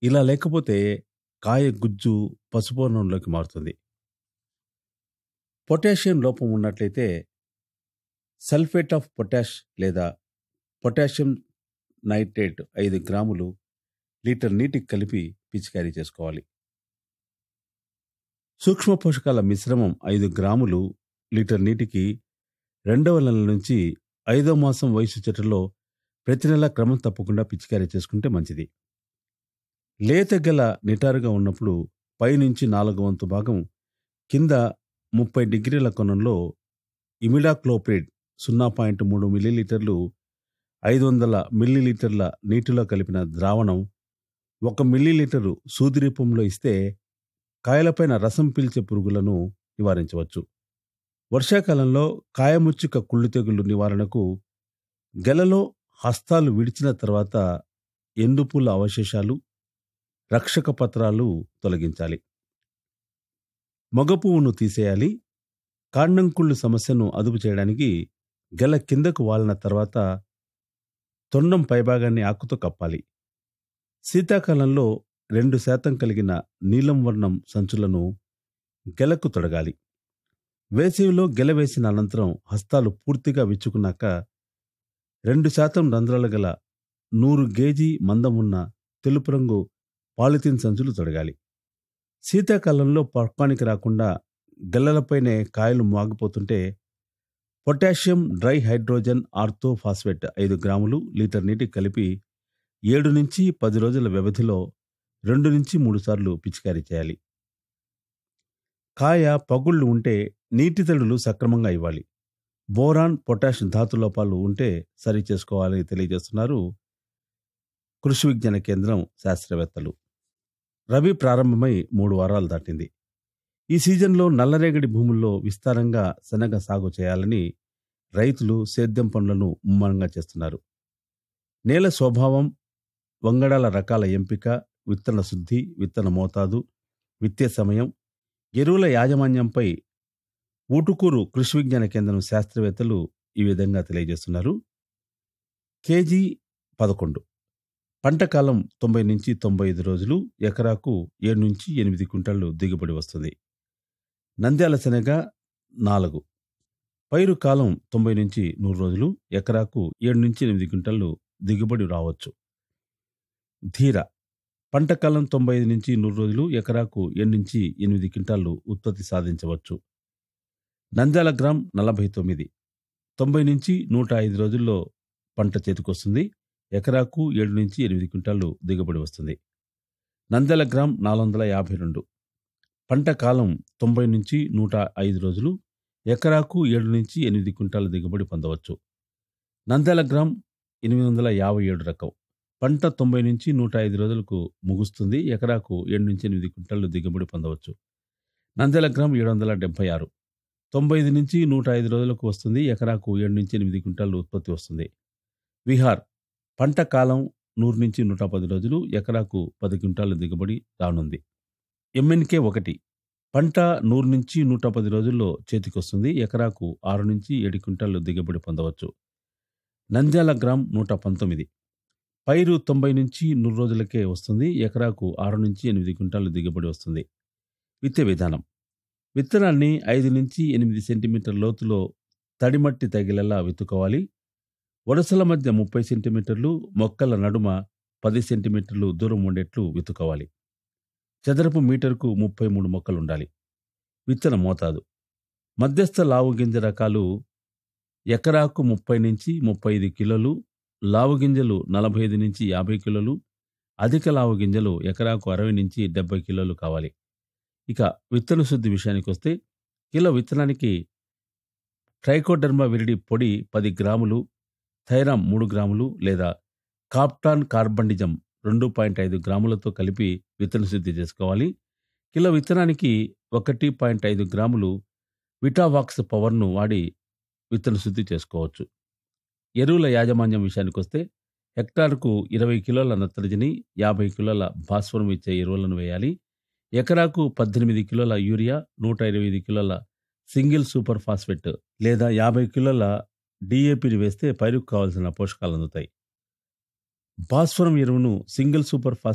ఇలా లేకపోతే కాయ గుజ్జు పసుపు వర్ణంలోకి మారుతుంది పొటాషియం లోపం ఉన్నట్లయితే సల్ఫేట్ ఆఫ్ పొటాష్ లేదా పొటాషియం నైట్రేట్ ఐదు గ్రాములు లీటర్ నీటికి కలిపి పిచికారీ చేసుకోవాలి సూక్ష్మ పోషకాల మిశ్రమం ఐదు గ్రాములు లీటర్ నీటికి రెండవ నెల నుంచి ఐదో మాసం వయసు చెట్టులో ప్రతి నెల క్రమం తప్పకుండా పిచికారీ చేసుకుంటే మంచిది లేత గల నిటారుగా ఉన్నప్పుడు పైనుంచి నాలుగు వంతు భాగం కింద ముప్పై డిగ్రీల కోణంలో ఇమిడాక్లోప్రిడ్ సున్నా పాయింట్ మూడు మిల్లీలీటర్లు ఐదు వందల మిల్లీలీటర్ల నీటిలో కలిపిన ద్రావణం ఒక మిల్లీలీటరు సూది రూపంలో ఇస్తే కాయలపైన రసం పీల్చే పురుగులను నివారించవచ్చు వర్షాకాలంలో కాయముచ్చుక కుళ్ళు తెగులు నివారణకు గెలలో హస్తాలు విడిచిన తర్వాత ఎండుపూల అవశేషాలు రక్షక పత్రాలు తొలగించాలి మగ పువ్వును తీసేయాలి కాండంకుళ్ళు సమస్యను అదుపు చేయడానికి గెల కిందకు వాలిన తర్వాత తొండం పైభాగాన్ని ఆకుతో కప్పాలి శీతాకాలంలో రెండు శాతం కలిగిన నీలం వర్ణం సంచులను గెలకు తొడగాలి వేసవిలో గెల వేసిన అనంతరం హస్తాలు పూర్తిగా విచ్చుకున్నాక రెండు శాతం రంధ్రాలు గల నూరు గేజీ మందం ఉన్న తెలుపు రంగు పాలిథిన్ సంచులు తొడగాలి శీతాకాలంలో పక్వానికి రాకుండా గెల్లలపైనే కాయలు మాగిపోతుంటే potassium dihydrogen orthophosphate ఐదు గ్రాములు లీటర్ నీటికి కలిపి ఏడు నుంచి పది రోజుల వ్యవధిలో రెండు నుంచి మూడు సార్లు పిచికారీ చేయాలి కాయ పగుళ్ళు ఉంటే నీటి తడులు సక్రమంగా ఇవ్వాలి బోరాన్ పొటాష్ ధాతు లోపాలు ఉంటే సరి చేసుకోవాలని తెలియజేస్తున్నారు కృషి విజ్ఞాన కేంద్రం శాస్త్రవేత్తలు రబీ ప్రారంభమై మూడు వారాలు దాటింది ఈ సీజన్లో నల్లరేగడి భూముల్లో విస్తారంగా శనగ సాగు చేయాలని రైతులు సేద్యం పనులను ముమ్మరంగా చేస్తున్నారు నేల స్వభావం వంగడాల రకాల ఎంపిక విత్తన శుద్ధి విత్తన మోతాదు విత్తే సమయం ఎరువుల యాజమాన్యంపై ఊటుకూరు కృషి విజ్ఞాన కేంద్రం శాస్త్రవేత్తలు ఈ విధంగా తెలియజేస్తున్నారు కేజీ పదకొండు పంట కాలం తొంభై నుంచి తొంభై ఐదు రోజులు ఎకరాకు ఏడు నుంచి ఎనిమిది క్వింటాళ్లు దిగుబడి వస్తుంది నంద్యాల శనగ నాలుగు పైరు కాలం తొంభై నుంచి నూరు రోజులు ఎకరాకు ఏడు నుంచి ఎనిమిది క్వింటాళ్లు దిగుబడి రావచ్చు ధీర పంట కాలం తొంభై ఐదు నుంచి నూరు రోజులు ఎకరాకు ఏడు నుంచి ఎనిమిది క్వింటాళ్లు ఉత్పత్తి సాధించవచ్చు నంద్యాల గ్రామ్ నలభై తొమ్మిది తొంభై నుంచి నూట ఐదు రోజుల్లో పంట చేతికొస్తుంది ఎకరాకు ఏడు నుంచి ఎనిమిది క్వింటాళ్లు దిగుబడి వస్తుంది నంద్యాల గ్రామ్ నాలుగు వందల యాభై రెండు పంట కాలం తొంభై నుంచి నూట ఐదు రోజులు ఎకరాకు ఏడు నుంచి ఎనిమిది క్వింటాల దిగుబడి పొందవచ్చు నంద్యాల గ్రామ్ ఎనిమిది వందల యాభై ఏడు రకం పంట తొంభై నుంచి నూట ఐదు రోజులకు ముగుస్తుంది ఎకరాకు ఏడు నుంచి ఎనిమిది క్వింటాలు దిగుబడి పొందవచ్చు నంద్యాల గ్రామ్ ఏడు వందల డెబ్బై ఆరు తొంభై ఐదు నుంచి నూట ఐదు రోజులకు వస్తుంది ఎకరాకు ఏడు నుంచి ఎనిమిది క్వింటాలు ఉత్పత్తి వస్తుంది విహార్ పంట కాలం నూరు నుంచి నూట పది రోజులు ఎకరాకు పది క్వింటాలు దిగుబడి రానుంది ఎంఎన్కే ఒకటి పంట నూరు నుంచి నూట పది రోజుల్లో చేతికొస్తుంది ఎకరాకు ఆరు నుంచి ఏడు క్వింటాలు దిగుబడి పొందవచ్చు నంద్యాల గ్రామ్ నూట పంతొమ్మిది పైరు తొంభై నుంచి నూరు రోజులకే వస్తుంది ఎకరాకు ఆరు నుంచి ఎనిమిది క్వింటాలు దిగుబడి వస్తుంది విత్తే విధానం విత్తనాన్ని ఐదు నుంచి ఎనిమిది సెంటీమీటర్ లోతులో తడిమట్టి తగిలేలా విత్తుకోవాలి వరుసల మధ్య ముప్పై సెంటీమీటర్లు మొక్కల నడుమ పది సెంటీమీటర్లు దూరం ఉండేట్లు విత్తుకోవాలి చదరపు మీటర్కు ముప్పై మూడు మొక్కలు ఉండాలి విత్తన మోతాదు మధ్యస్థ లావు గింజ రకాలు ఎకరాకు ముప్పై నుంచి ముప్పై ఐదు కిలోలు లావు గింజలు నలభై ఐదు నుంచి యాభై కిలోలు అధిక లావు గింజలు ఎకరాకు అరవై నుంచి డెబ్బై కిలోలు కావాలి ఇక విత్తన శుద్ధి విషయానికి వస్తే కిలో విత్తనానికి ట్రైకోడర్మా విరిడి పొడి పది గ్రాములు థైరామ్ మూడు గ్రాములు లేదా కాప్టాన్ కార్బండిజం రెండు పాయింట్ ఐదు గ్రాములతో కలిపి విత్తన శుద్ధి చేసుకోవాలి కిలో విత్తనానికి ఒకటి పాయింట్ ఐదు గ్రాములు విటావాక్స్ పవర్ను వాడి విత్తన శుద్ధి చేసుకోవచ్చు ఎరువుల యాజమాన్యం విషయానికి వస్తే హెక్టార్కు ఇరవై కిలోల నత్రజని యాభై కిలోల భాస్వరం ఇచ్చే ఎరువులను వేయాలి ఎకరాకు పద్దెనిమిది కిలోల యూరియా నూట ఇరవై ఐదు కిలోల సింగిల్ సూపర్ ఫాస్ఫేట్ లేదా యాభై కిలోల డిఏపిని వేస్తే పైరుకు కావాల్సిన పోషకాలు అందుతాయి భాస్వరం ఎరువును సింగిల్ సూపర్ ఫాస్ఫేట్